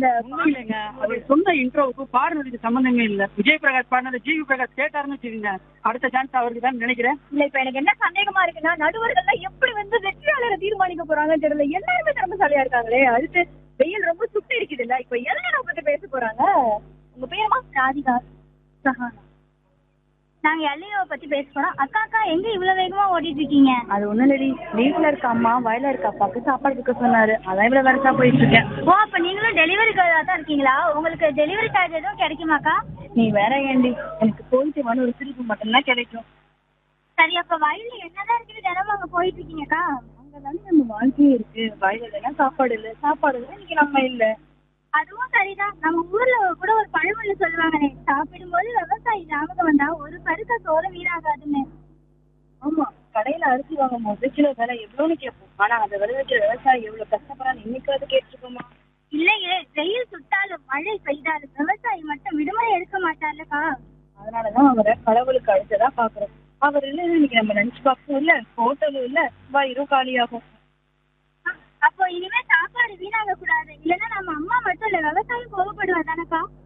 இந்த ஒண்ணும் இல்லைங்க அவர் சொன்ன இன்ட்ரோவுக்கு பாடுறதுக்கு சம்பந்தமே இல்ல விஜய் பிரகாஷ் பாடினது ஜிவி பிரகாஷ் கேட்டாருன்னு வச்சுக்கோங்க அடுத்த சான்ஸ் அவருக்கு தான் நினைக்கிறேன் இல்ல இப்ப எனக்கு என்ன சந்தேகமா இருக்குன்னா நடுவர்கள்லாம் எப்படி வந்து வெற்றியாளரை தீர்மானிக்க போறாங்கன்னு தெரியல எல்லாருமே திறமைசாலியா இருக்காங்களே அடுத்து வெயில் ரொம்ப சுட்டு இருக்குது இல்ல இப்ப எதை பத்தி பேச போறாங்க உங்க பேருமா ராதிகா சஹானா நாங்க எல்லையோவை பத்தி பேச போறோம் அக்கா அக்கா எங்க இவ்வளவு வேகமா ஓடிட்டு இருக்கீங்க அது ஒண்ணும் இல்லடி வீட்டுல இருக்க அம்மா வயல இருக்க அப்பாக்கு சாப்பாடு கொடுக்க சொன்னாரு அதான் இவ்வளவு வரசா போயிட்டு இருக்கேன் ஓ அப்ப நீங்களும் டெலிவரி கேர்லா தான் இருக்கீங்களா உங்களுக்கு டெலிவரி சார்ஜ் எதுவும் கிடைக்குமாக்கா நீ வேற ஏண்டி எனக்கு போயிட்டு வந்து ஒரு சிரிப்பு மட்டும்தான் கிடைக்கும் சரி அப்ப வயல்ல என்னதான் இருக்குது தினமும் அங்க போயிட்டு இருக்கீங்கக்கா அங்கதானே நம்ம வாழ்க்கையே இருக்கு வயல இல்லைன்னா சாப்பாடு இல்ல சாப்பாடு இல்லை இன்னைக்கு நம்ம இல்ல அதுவும் சரிதான் நம்ம ஊர்ல கூட ஒரு பழமொழி சொல்லுவாங்களே சாப்பிடும்போது விவசாயி ஞாபகம் வந்தா ஒரு பருக்க சோறு வீணாகாதுன்னு ஆமா கடையில அரிசி வாங்கும் போது கிலோ விலை எவ்வளவுன்னு கேட்போம் ஆனா அதை விளைவிக்கிற விவசாயி எவ்வளவு கஷ்டப்படுறான்னு இன்னைக்காவது கேட்டிருக்கோமா இல்லையே வெயில் சுட்டாலும் மழை பெய்தாலும் விவசாயி மட்டும் விடுமுறை எடுக்க மாட்டார்லக்கா அதனாலதான் அவரை கடவுளுக்கு அடுத்ததா பாக்குறோம் அவர் இல்லைன்னு இன்னைக்கு நம்ம நினைச்சு பார்க்கவும் இல்ல ஹோட்டலும் இல்ல வயிறும் காலியாகும் அப்போ இனிமே சாப்பாடு வீணாக கூடாது இல்லைன்னா நம்ம அம்மா மட்டும் இல்ல விவசாயம் கோவப்படுவா தானக்கா